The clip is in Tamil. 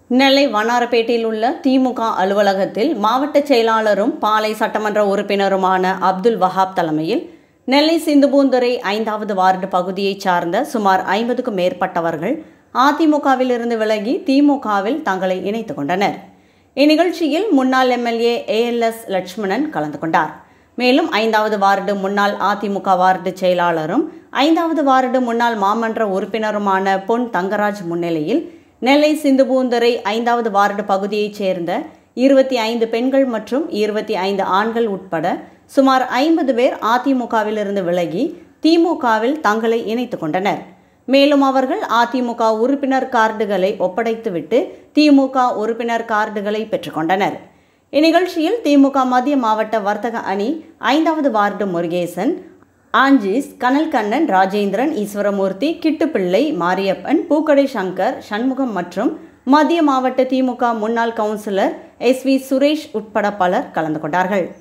நெல்லை வண்ணாரப்பேட்டையில் உள்ள திமுக அலுவலகத்தில் மாவட்ட செயலாளரும் பாலை சட்டமன்ற உறுப்பினருமான அப்துல் வஹாப் தலைமையில் நெல்லை சிந்துபூந்துறை ஐந்தாவது வார்டு பகுதியைச் சார்ந்த சுமார் ஐம்பதுக்கும் மேற்பட்டவர்கள் அதிமுகவிலிருந்து விலகி திமுகவில் தங்களை இணைத்துக் கொண்டனர் இந்நிகழ்ச்சியில் முன்னாள் எம்எல்ஏ ஏஎல்எஸ் லட்சுமணன் கலந்து கொண்டார் மேலும் ஐந்தாவது வார்டு முன்னாள் அதிமுக வார்டு செயலாளரும் ஐந்தாவது வார்டு முன்னாள் மாமன்ற உறுப்பினருமான பொன் தங்கராஜ் முன்னிலையில் நெல்லை சிந்துபூந்தரை ஐந்தாவது வார்டு பகுதியைச் சேர்ந்த இருபத்தி ஐந்து பெண்கள் மற்றும் இருபத்தி ஐந்து ஆண்கள் உட்பட சுமார் ஐம்பது பேர் அதிமுகவிலிருந்து விலகி திமுகவில் தங்களை இணைத்துக் கொண்டனர் மேலும் அவர்கள் அதிமுக உறுப்பினர் கார்டுகளை ஒப்படைத்துவிட்டு திமுக உறுப்பினர் கார்டுகளை பெற்றுக்கொண்டனர் இந்நிகழ்ச்சியில் திமுக மத்திய மாவட்ட வர்த்தக அணி ஐந்தாவது வார்டு முருகேசன் ஆஞ்சிஸ் கனல்கண்ணன் ராஜேந்திரன் ஈஸ்வரமூர்த்தி கிட்டுப்பிள்ளை மாரியப்பன் பூக்கடை சங்கர் சண்முகம் மற்றும் மத்திய மாவட்ட திமுக முன்னாள் கவுன்சிலர் எஸ் வி சுரேஷ் உட்பட பலர் கலந்து கொண்டார்கள்